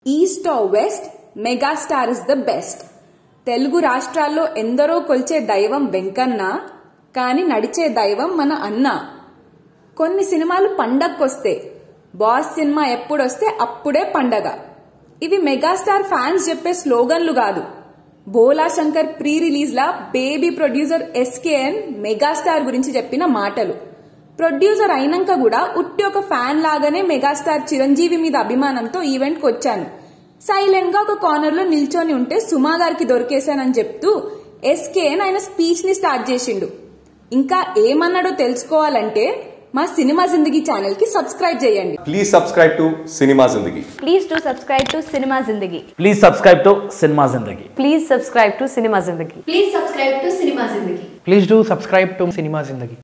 East or west megastar is the best Telugu రాష్ట్రాల్లో ఎందరో కొల్చే దైవం వెంకన్న కానీ నడిచే దైవం మన అన్న కొన్ని సినిమాలు పండక్కొస్తే బాస్ సినిమా ఎప్పుడొస్తే అప్పుడే పండగ ఇవి మెగాస్టార్ ఫ్యాన్స్ చెప్పే స్లోగన్లు కాదు బోలా శంకర్ ప్రీ రిలీజ్ లా బేబీ ప్రొడ్యూసర్ ఎస్కేఎన్ మెగాస్టార్ గురించి చెప్పిన మాటలు ప్రొడ్యూసర్ అయినాక కూడా ఉట్టి ఒక ఫ్యాన్ లాగానే మెగాస్టార్ చిరంజీవి మీద అభిమానంతో ఈవెంట్ కి వచ్చాను సైలెంట్ గా ఒక కార్నర్ లో నిల్చొని ఉంటే సుమా గారికి దొరికేశానని చెప్తూ ఎస్కేఎన్ ఆయన స్పీచ్ ని స్టార్ట్ చేసిండు ఇంకా ఏమన్నాడో తెలుసుకోవాలంటే మా సినిమా జిందగీ ఛానల్ కి సబ్స్క్రైబ్ చేయండి Please subscribe to Cinema Zindagi. Please do subscribe to Cinema Zindagi. Please subscribe to Cinema Zindagi. Please subscribe to Cinema Zindagi. Please subscribe to Cinema Zindagi. Please do subscribe to Cinema Zindagi.